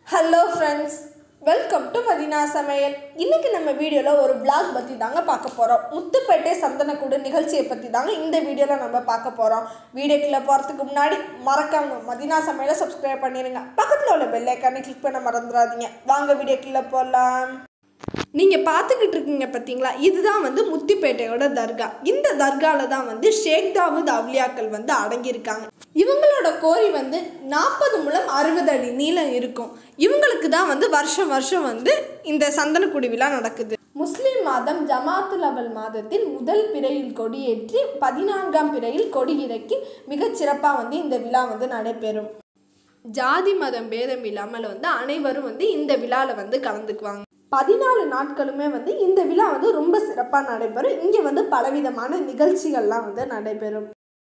hello friends welcome to Madina சமையல் இன்னைக்கு நம்ம வீடியோவில் ஒரு vlog பற்றி தாங்க பார்க்க போகிறோம் முத்துப்பேட்டை சந்தனக்கூடு நிகழ்ச்சியை பற்றி தாங்க இந்த வீடியோவில் நம்ம பார்க்க போகிறோம் வீடியோக்குள்ளே போகிறதுக்கு முன்னாடி மறக்காம மதினா சமையலை சப்ஸ்கிரைப் பண்ணிடுங்க பக்கத்தில் உள்ள பெல் ஐக்கானை கிளிக் பண்ண மறந்துடாதீங்க வாங்க வீடியோக்குள்ளே போகலாம் நீங்கள் பார்த்துக்கிட்டு இருக்கீங்க பார்த்தீங்களா இதுதான் வந்து முத்திப்பேட்டையோட தர்கா இந்த தர்காவில் தான் வந்து ஷேக் தாவூத் அவ்லியாக்கள் வந்து அடங்கியிருக்காங்க இவங்களோட கோரி வந்து நாற்பது முழம் அறுபது அடி நீளம் இருக்கும் இவங்களுக்கு தான் வந்து வருஷம் வருஷம் வந்து இந்த சந்தனக்குடி விழா நடக்குது முஸ்லிம் மாதம் ஜமாத்துல் அவல் மாதத்தில் முதல் பிறையில் கொடியேற்றி பதினான்காம் பிறையில் கொடி இறக்கி மிகச் சிறப்பாக வந்து இந்த விழா வந்து நடைபெறும் ஜாதி மதம் பேதம் இல்லாமல் வந்து அனைவரும் வந்து இந்த விழாவில் வந்து கலந்துக்குவாங்க பதினாலு நாட்களுமே வந்து இந்த விழா வந்து ரொம்ப சிறப்பாக நடைபெறும் இங்கே வந்து பலவிதமான நிகழ்ச்சிகள்லாம் வந்து நடைபெறும்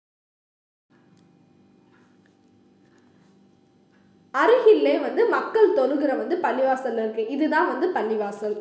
அருகிலே வந்து மக்கள் தொழுகிற வந்து பள்ளிவாசல் இருக்கு இதுதான் வந்து பள்ளிவாசல்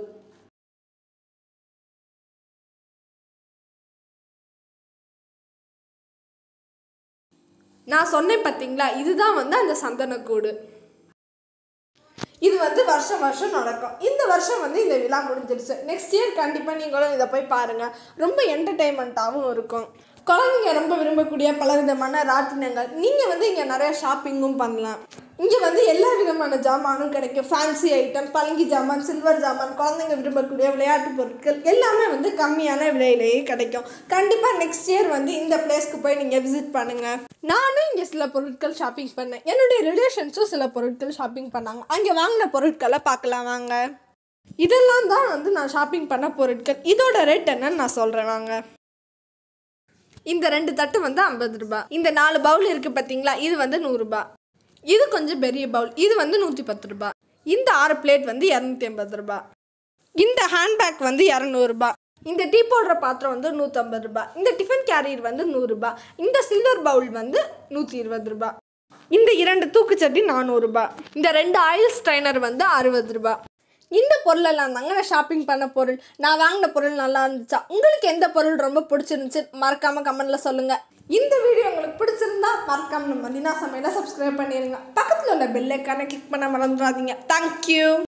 நான் சொன்னேன் பார்த்தீங்களா இதுதான் வந்து அந்த சந்தனக்கூடு இது வந்து வருஷம் வருஷம் நடக்கும் இந்த வருஷம் வந்து இந்த விழா முடிஞ்சிருச்சு நெக்ஸ்ட் இயர் கண்டிப்பாக நீங்களும் இதை போய் பாருங்கள் ரொம்ப என்டர்டெயின்மெண்ட்டாகவும் இருக்கும் குழந்தைங்க ரொம்ப விரும்பக்கூடிய பல விதமான ராட்டினங்கள் நீங்கள் வந்து இங்கே நிறைய ஷாப்பிங்கும் பண்ணலாம் இங்கே வந்து எல்லா விதமான ஜாமானும் கிடைக்கும் ஃபேன்சி ஐட்டம் பழங்கி ஜாமான் சில்வர் ஜாமான் குழந்தைங்க விரும்பக்கூடிய விளையாட்டு பொருட்கள் எல்லாமே வந்து கம்மியான விலையிலேயே கிடைக்கும் கண்டிப்பாக நெக்ஸ்ட் இயர் வந்து இந்த பிளேஸ்க்கு போய் நீங்கள் விசிட் பண்ணுங்கள் நானும் இங்கே சில பொருட்கள் ஷாப்பிங் பண்ணேன் என்னுடைய ரிலேஷன்ஸும் சில பொருட்கள் ஷாப்பிங் பண்ணாங்க அங்கே வாங்கின பொருட்களை பார்க்கலாம் வாங்க இதெல்லாம் தான் வந்து நான் ஷாப்பிங் பண்ண பொருட்கள் இதோட ரேட் என்னன்னு நான் சொல்கிறேன் வாங்க இந்த ரெண்டு தட்டு வந்து ஐம்பது ரூபாய் இந்த நாலு பவுல் இருக்குது பார்த்தீங்களா இது வந்து நூறுரூபா இது கொஞ்சம் பெரிய பவுல் இது வந்து நூற்றி பத்து ரூபாய் இந்த ஆறு பிளேட் வந்து இரநூத்தி ஐம்பது ரூபாய் இந்த ஹேண்ட்பேக் வந்து இரநூறுபா இந்த டீ போடுற பாத்திரம் வந்து நூற்றம்பது ரூபாய் இந்த டிஃபன் கேரியர் வந்து நூறுரூபா இந்த சில்வர் பவுல் வந்து நூற்றி இருபது ரூபாய் இந்த இரண்டு தூக்குச்சட்டி நானூறுரூபா இந்த ரெண்டு ஆயில் ஸ்ட்ரைனர் வந்து அறுபது ரூபாய் இந்த பொருளெல்லாம் தாங்க நான் ஷாப்பிங் பண்ண பொருள் நான் வாங்கின பொருள் நல்லா இருந்துச்சா உங்களுக்கு எந்த பொருள் ரொம்ப பிடிச்சிருந்துச்சு மறக்காம கமெண்ட்ல சொல்லுங்க இந்த வீடியோ உங்களுக்கு பிடிச்சிருந்தா மறக்காம நம்ம மதினா சமையலை சப்ஸ்கிரைப் பண்ணிடுங்க பக்கத்தில் உள்ள பெல் ஐக்கானை கிளிக் பண்ண மறந்துடாதீங்க தேங்க்யூ